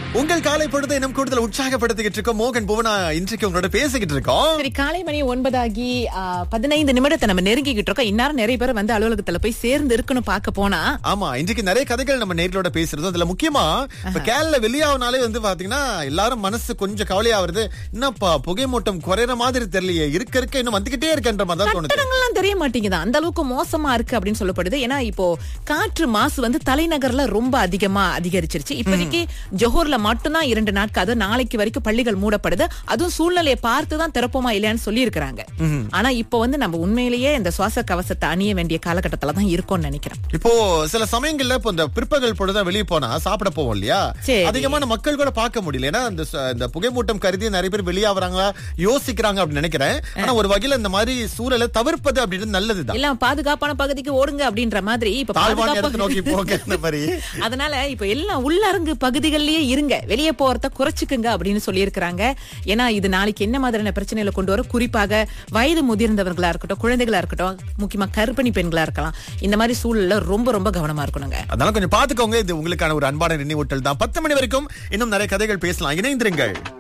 உங்கள் காலை பொழுது இன்னும் கூடுதல் உற்சாகப்படுத்திக்கிட்டு இருக்கோம் மோகன் புவனா இன்றைக்கு உங்களோட பேசிக்கிட்டு இருக்கோம் சரி காலை மணி ஒன்பதாகி ஆ, பதினைந்து நிமிடத்தை நம்ம நெருங்கிக்கிட்டு இருக்கோம் இந்நேரம் நிறைய பேர் வந்து அலுவலகத்துல போய் சேர்ந்து இருக்கணும் பார்க்க போனா ஆமா இன்றைக்கு நிறைய கதைகள் நம்ம நேர்களோட பேசுறதும் அதுல முக்கியமா இப்ப கேரள வெளியாவனாலே வந்து பாத்தீங்கன்னா எல்லாரும் மனசு கொஞ்சம் கவலையாவது என்னப்பா புகை மூட்டம் குறையற மாதிரி தெரியலையே இருக்க இருக்க இன்னும் வந்துகிட்டே இருக்கன்ற மாதிரி தான் தோணுது கட்டடங்கள்லாம் தெரிய மாட்டேங்குது அந்த அளவுக்கு மோசமா இருக்கு அப்படின்னு சொல்லப்படுது ஏன்னா இப்போ காற்று மாசு வந்து தலைநகர்ல ரொம்ப அதிகமா அதிகரிச்சிருச்சு இப்போதைக்கு ஜோஹர்ல மட்டும்தான் இரண்டு நாட்கள் அது நாளைக்கு வரைக்கும் பள்ளிகள் மூடப்படுது அதுவும் சூழ்நிலையை பார்த்து தான் திறப்போமா இல்லையான்னு சொல்லி இருக்கிறாங்க ஆனா இப்போ வந்து நம்ம உண்மையிலேயே இந்த சுவாச கவசத்தை அணிய வேண்டிய காலகட்டத்துல தான் இருக்கோம்னு நினைக்கிறேன் இப்போ சில சமயங்கள்ல இப்போ இந்த பிற்பகல் பொழுதுதான் வெளியே போனா சாப்பிட போவோம் இல்லையா சரி. அதிகமான மக்கள் கூட பார்க்க முடியல ஏன்னா இந்த ச- இந்த புகைமூட்டம் கருதி நிறைய பேர் வெளியாகிறாங்க யோசிக்கிறாங்க அப்படின்னு நினைக்கிறேன் ஆனா ஒரு வகையில இந்த மாதிரி சூழலை தவிர்ப்பது அப்படின்றது நல்லதுதான் எல்லாம் பாதுகாப்பான பகுதிக்கு ஓடுங்க அப்படின்ற மாதிரி இப்ப தாழ்வான பாதுகாப்பா- இடத்தை நோக்கி போக இந்த மாதிரி அதனால இப்ப எல்லாம் உள்ளரங்கு பகுதிகளிலேயே இருங்க வெளியே போறத குறைச்சுக்குங்க அப்படின்னு சொல்லி இருக்கிறாங்க ஏன்னா இது நாளைக்கு என்ன மாதிரியான பிரச்சனைகளை கொண்டு வரும் குறிப்பாக வயது முதிர்ந்தவர்களா இருக்கட்டும் குழந்தைகளா இருக்கட்டும் முக்கியமா கர்ப்பிணி பெண்களா இருக்கலாம் இந்த மாதிரி சூழல்ல ரொம்ப ரொம்ப கவனமா இருக்கணுங்க அதனால கொஞ்சம் பாத்துக்கோங்க இது உங்களுக்கான ஒரு அன்பான நினைவூட்டல் தான் பத்து மணி வரைக்கும் இன்னும் நிறைய கதைகள் பேசலாம் இணைந்திருங்கள்